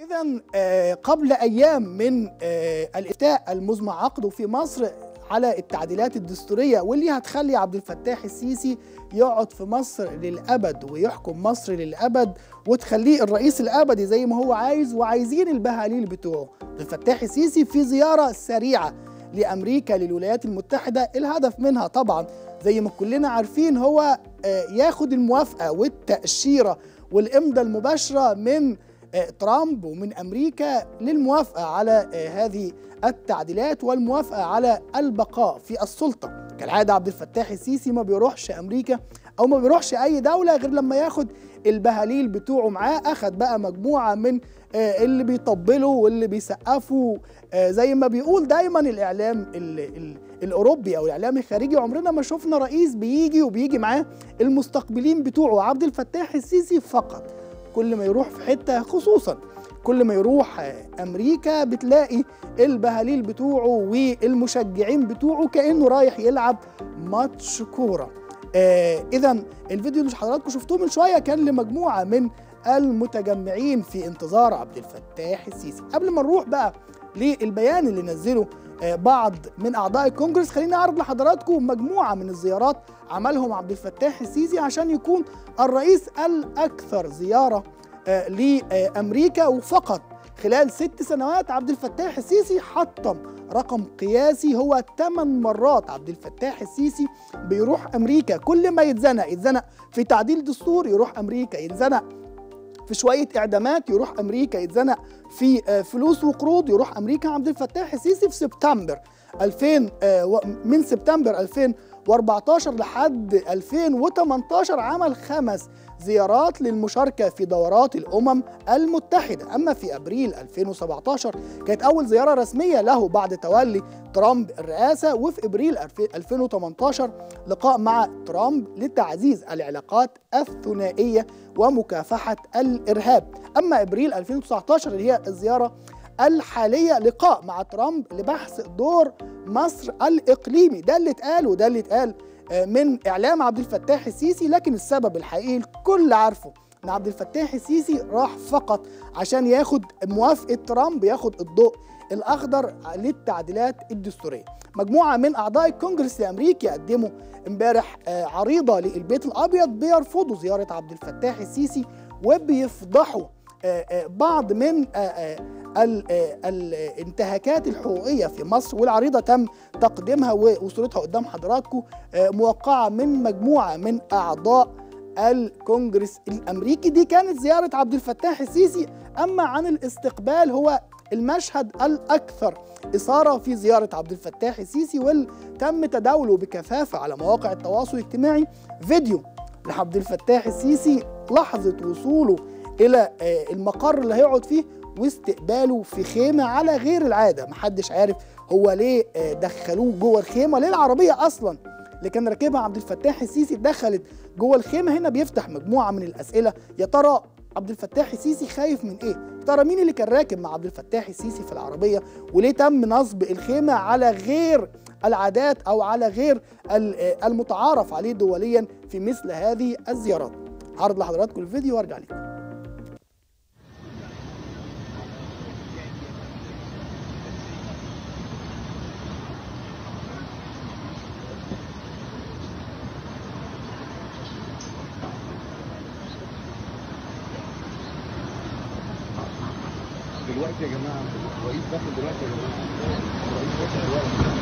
إذا قبل أيام من آه، الإفتاء المزمع عقده في مصر على التعديلات الدستورية واللي هتخلي عبد الفتاح السيسي يقعد في مصر للأبد ويحكم مصر للأبد وتخليه الرئيس الأبدي زي ما هو عايز وعايزين البهاليل بتوعه عبد الفتاح السيسي في زيارة سريعة لأمريكا للولايات المتحدة الهدف منها طبعا زي ما كلنا عارفين هو آه، ياخد الموافقة والتأشيرة والإمضة المباشرة من آه، ترامب ومن امريكا للموافقه على آه، هذه التعديلات والموافقه على البقاء في السلطه كالعاده عبد الفتاح السيسي ما بيروحش امريكا او ما بيروحش اي دوله غير لما ياخد البهاليل بتوعه معاه اخد بقى مجموعه من آه، اللي بيطبلوا واللي بيسقفوا آه، زي ما بيقول دايما الاعلام ال ال الاوروبي او الاعلام الخارجي عمرنا ما شفنا رئيس بيجي وبيجي معاه المستقبلين بتوعه عبد الفتاح السيسي فقط كل ما يروح في حته خصوصا كل ما يروح آه، امريكا بتلاقي البهاليل بتوعه والمشجعين بتوعه كانه رايح يلعب ماتش كوره آه اذا الفيديو اللي حضراتكم شفتوه من شويه كان لمجموعه من المتجمعين في انتظار عبد الفتاح السيسي قبل ما نروح بقى للبيان اللي نزله آه، بعض من اعضاء الكونجرس خليني اعرض لحضراتكم مجموعه من الزيارات عملهم عبد الفتاح السيسي عشان يكون الرئيس الاكثر زياره آه، لامريكا وفقط خلال ست سنوات عبد الفتاح السيسي حطم رقم قياسي هو 8 مرات عبد الفتاح السيسي بيروح امريكا كل ما يتزنق يتزنق في تعديل دستور يروح امريكا يتزنق في شويه اعدامات يروح امريكا يتزنق في آه، فلوس وقروض يروح امريكا عبد الفتاح السيسي في سبتمبر 2000 آه، و- من سبتمبر 2014 لحد 2018 عمل خمس زيارات للمشاركة في دورات الأمم المتحدة أما في أبريل 2017 كانت أول زيارة رسمية له بعد تولي ترامب الرئاسة وفي إبريل 2018 لقاء مع ترامب لتعزيز العلاقات الثنائية ومكافحة الإرهاب أما إبريل 2019 اللي هي الزيارة الحالية لقاء مع ترامب لبحث دور مصر الإقليمي ده اللي اتقال وده اللي اتقال آه، من إعلام عبد الفتاح السيسي لكن السبب الحقيقي الكل عارفه ان عبد الفتاح السيسي راح فقط عشان ياخد موافقة ترامب ياخد الضوء الأخضر للتعديلات الدستورية مجموعة من أعضاء الكونجرس الأمريكي قدموا امبارح آه، عريضة للبيت الأبيض بيرفضوا زيارة عبد الفتاح السيسي وبيفضحوا آه، آه، بعض من آه، آه، ال- آه، الانتهاكات الحقوقية في مصر والعريضة تم تقديمها وصورتها قدام حضراتكم آه، موقعة من مجموعة من أعضاء الكونجرس الأمريكي دي كانت زيارة عبد الفتاح السيسي أما عن الاستقبال هو المشهد الأكثر إثارة في زيارة عبد الفتاح السيسي واللي تم تداوله بكثافة على مواقع التواصل الاجتماعي فيديو لعبد الفتاح السيسي لحظة وصوله إلى آه، المقر اللي هيقعد فيه واستقباله في خيمة على غير العادة محدش عارف هو ليه آه، دخلوه جوه الخيمة ليه العربية أصلا اللي كان راكبها عبد الفتاح السيسي دخلت جوه الخيمة هنا بيفتح مجموعة من الأسئلة يا ترى عبد الفتاح السيسي خايف من ايه؟ يا ترى مين اللي كان راكب مع عبد الفتاح السيسي في العربيه؟ وليه تم نصب الخيمه على غير العادات او على غير ال- آه، المتعارف عليه دوليا في مثل هذه الزيارات؟ هعرض لحضراتكم الفيديو وارجع لكم. دلوقتي يا جماعه الرئيس داخل دلوقتي يا جماعه الرئيس داخل دلوقتي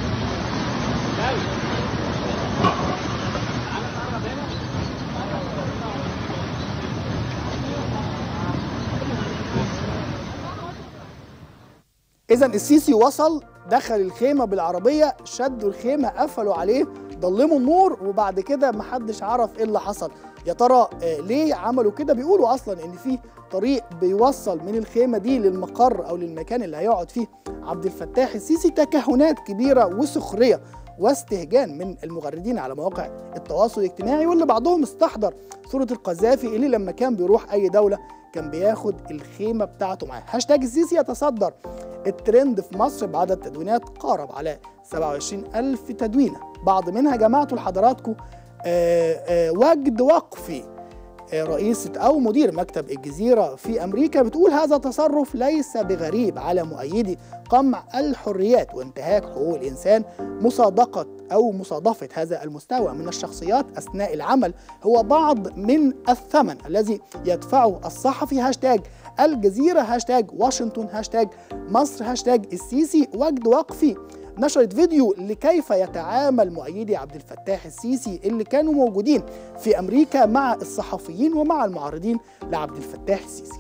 اذا السيسي وصل دخل الخيمه بالعربيه شدوا الخيمه قفلوا عليه ضلموا النور وبعد كده محدش عرف ايه اللي حصل يا ترى آه، ليه عملوا كده بيقولوا اصلا ان في طريق بيوصل من الخيمه دي للمقر او للمكان اللي هيقعد فيه عبد الفتاح السيسي تكهنات كبيره وسخريه واستهجان من المغردين على مواقع التواصل الاجتماعي واللي بعضهم استحضر صوره القذافي اللي لما كان بيروح اي دوله كان بياخد الخيمه بتاعته معاه هاشتاج السيسي يتصدر الترند في مصر بعدد تدوينات قارب على 27 ألف تدوينة بعض منها جمعته لحضراتكم آه، آه، وجد وقفي رئيسة أو مدير مكتب الجزيرة في أمريكا بتقول هذا تصرف ليس بغريب على مؤيدي قمع الحريات وانتهاك حقوق الإنسان مصادقة أو مصادفة هذا المستوى من الشخصيات أثناء العمل هو بعض من الثمن الذي يدفعه الصحفي هاشتاج الجزيرة هاشتاج واشنطن هاشتاج مصر هاشتاج السيسي وجد وقفي نشرت فيديو لكيف يتعامل مؤيدي عبد الفتاح السيسي اللي كانوا موجودين في امريكا مع الصحفيين ومع المعارضين لعبد الفتاح السيسي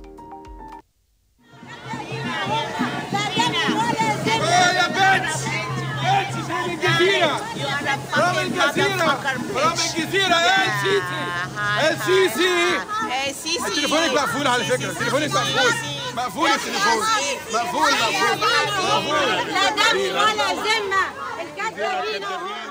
يا بنت انت من الجزيرة برام الجزيرة برام الجزيرة يا السيسي السيسي السيسي تليفونك مقفول على فكرة تليفونك مقفول مقفول التليفون مقفول مقفول لا دم ولا ذمة الكذابين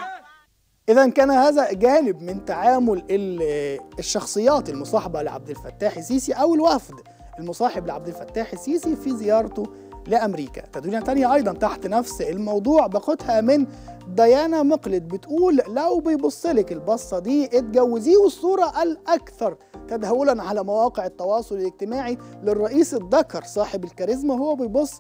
إذا كان هذا جانب من تعامل ال- الشخصيات المصاحبة لعبد الفتاح السيسي أو الوفد المصاحب لعبد الفتاح السيسي في زيارته لأمريكا تدوينة تانية أيضا تحت نفس الموضوع باخدها من ديانا مقلد بتقول لو بيبصلك البصة دي اتجوزيه والصورة الأكثر تدهولا على مواقع التواصل الاجتماعي للرئيس الذكر صاحب الكاريزما وهو بيبص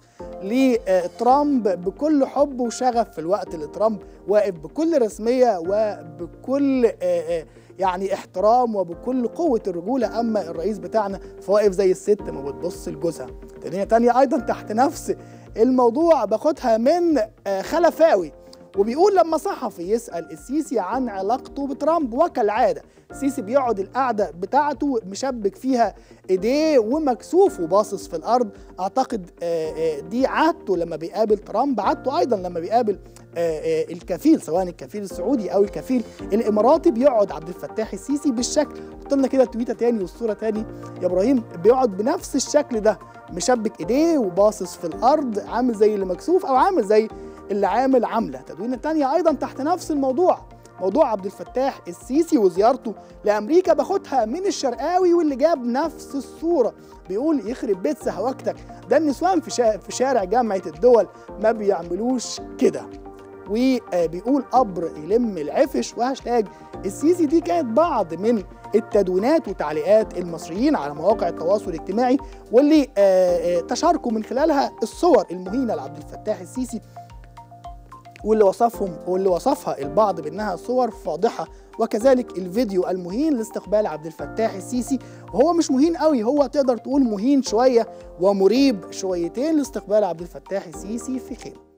لترامب بكل حب وشغف في الوقت اللي ترامب واقف بكل رسمية وبكل آه، آه، يعني احترام وبكل قوة الرجولة أما الرئيس بتاعنا فواقف زي الست ما بتبص لجوزها تانية تانية أيضا تحت نفس الموضوع باخدها من آه، خلفاوي وبيقول لما صحفي يسأل السيسي عن علاقته بترامب وكالعادة السيسي بيقعد القعدة بتاعته مشبك فيها ايديه ومكسوف وباصص في الأرض أعتقد آه، آه، دي عادته لما بيقابل ترامب عادته أيضا لما بيقابل آه، آه، الكفيل سواء الكفيل السعودي أو الكفيل الإماراتي بيقعد عبد الفتاح السيسي بالشكل حط لنا كده تويتة تاني والصورة تاني يا إبراهيم بيقعد بنفس الشكل ده مشبك ايديه وباصص في الأرض عامل زي اللي مكسوف أو عامل زي اللي عامل عمله تدوينه تانية ايضا تحت نفس الموضوع موضوع عبد الفتاح السيسي وزيارته لامريكا باخدها من الشرقاوي واللي جاب نفس الصوره بيقول يخرب بيت سهوكتك ده النسوان في شا- في شارع جامعه الدول ما بيعملوش كده وبيقول قبر يلم العفش وهاشتاج السيسي دي كانت بعض من التدوينات وتعليقات المصريين على مواقع التواصل الاجتماعي واللي آه، آه، تشاركوا من خلالها الصور المهينه لعبد الفتاح السيسي واللي وصفهم واللي وصفها البعض بانها صور فاضحه وكذلك الفيديو المهين لاستقبال عبد الفتاح السيسي وهو مش مهين قوي هو تقدر تقول مهين شويه ومريب شويتين لاستقبال عبد الفتاح السيسي في خيمه